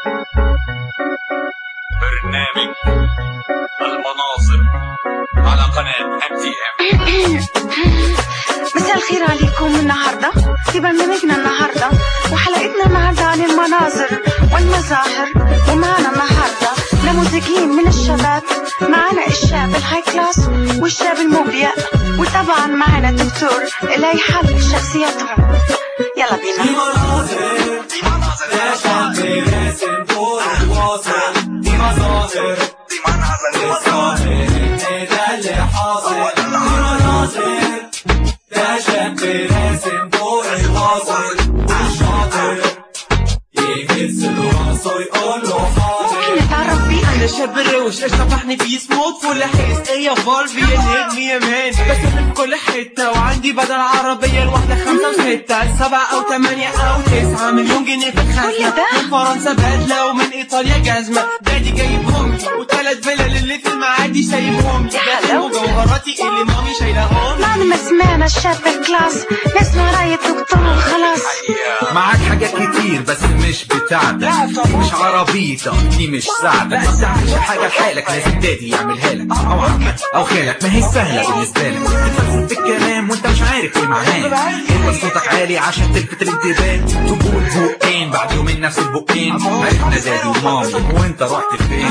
برنامج المناظر على قناة ام تي ام مساء الخير عليكم النهاردة في برنامجنا النهاردة وحلقتنا النهاردة عن المناظر والمظاهر ومعنا النهاردة نموذجين من الشباب معنا الشاب الهاي كلاس والشاب المبيع وطبعا معنا الدكتور اللي هيحلل شخصياتهم يلا بينا دي مناظر يا شاب راسم دور الواصل دي مظاهر دي مناظر دي الظاهر ان ده اللي حاصل دي مناظر ده شاب راسم دور الواصل والشاطر يهز له راسه يقول له حاضر ممكن نتعرف بيك انا شاب الروش ايش طفحني في سموت فول حيس ايه فولفي الهيد مية مان بس في كل حتة وعندي بدل عربية الواحدة خمسة وستة سبعة او ثمانية او تسعة مليون جنيه في كل الخزنة ده؟ من فرنسا بدلة ومن ايطاليا جزمة دادي جايبهم لي وثلاث فيلا اللي في المعادي سايبهم لي يا ده حلاوة. مجوهراتي اللي مامي شايلاهم لي. بعد ما سمعنا الشاب الكلاس نسمع رأي الدكتور خلاص معاك حاجات كتير بس مش بتاعتك مش عربيتك دي مش ساعتك ما بتعملش حاجة لحالك لازم دادي يعملها لك أو عمك أو خالك ما هي سهلة بالنسبة لك بتفلسف في الكلام وأنت مش عارف إيه معناه انت صوتك عالي عشان تلفت الانتباه تقول بقين بعد يومين نفس البقين عرفنا دادي ومامي وأنت رحت فين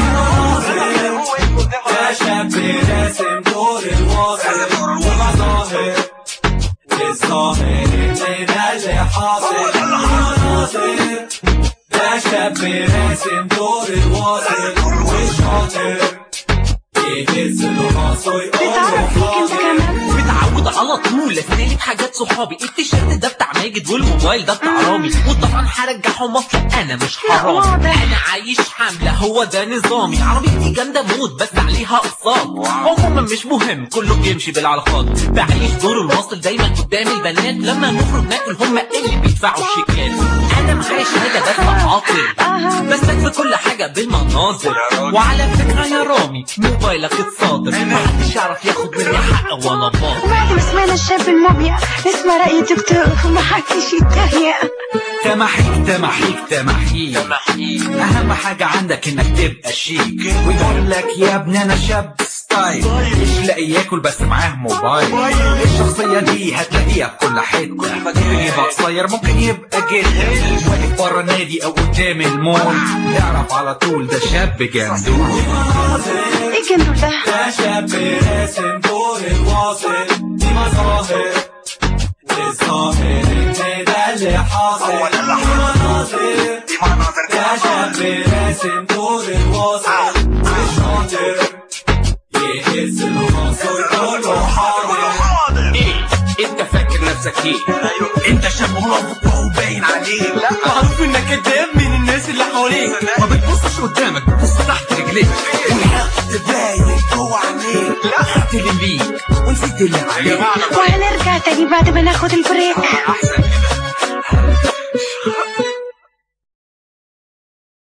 ده شاب راسم دور الواصل ومظاهر الظاهر ان ده اللي حاصل دي مناظر ده شاب راسم دور الواصل والشاطر يهز له راسه يقول له بتعرف فيك انت حاضر كمان متعود على طول اسالي بحاجات صحابي التيشيرت ده بتاع ماجد والموبايل ده بتاع رامي وطبعا هرجعهم اطلق انا مش لا، حرامي واضح. انا عايش حمله هو ده نظامي عربيتي جامده موت بس عليها اقساط عموما مش مهم كله بيمشي بالعلاقات بعيش دور الواصل دايما قدام البنات لما نخرج ناكل هم اللي بيدفعوا الشيكات انا معايا شهاده بس عاطل بس في كل حاجه بالمناظر وعلى فكره يا رامي موبايلك اتصادر محدش يعرف ياخد مني حق وانا باطل وبعد ما سمعنا الشاب المبيع نسمع رأي الدكتور وما حكيش يتريق تمحيك تمحيك تمحيك اهم حاجة عندك انك تبقى شيك ويقول لك يا ابني انا شاب ستايل مش لاقي ياكل بس معاه موبايل الشخصية دي هتلاقيها في كل حتة ممكن يبقى قصير ممكن يبقى جدا واقف بره النادي او قدام المول اعرف على طول ده شاب جندول ايه الجندول ده ده شاب راسم دور الواصل دي مظاهر الظاهر ان ده اللي حاصل هو ده اللي دي مناظر دي مناظر دي ده شاب راسم دور الواصل والشاطر يهز له راسه يقول له حاضر ايه انت فاكر نفسك ايه انت شاب مرافق وهو باين عليك معروف انك كداب من الناس اللي حواليك ما بتبصش قدامك بتبص تحت رجليك والحقد باين جوه عينيك لا اللي ليك ونسيت اللي عليك وهنرجع تاني بعد ما ناخد البريك احسن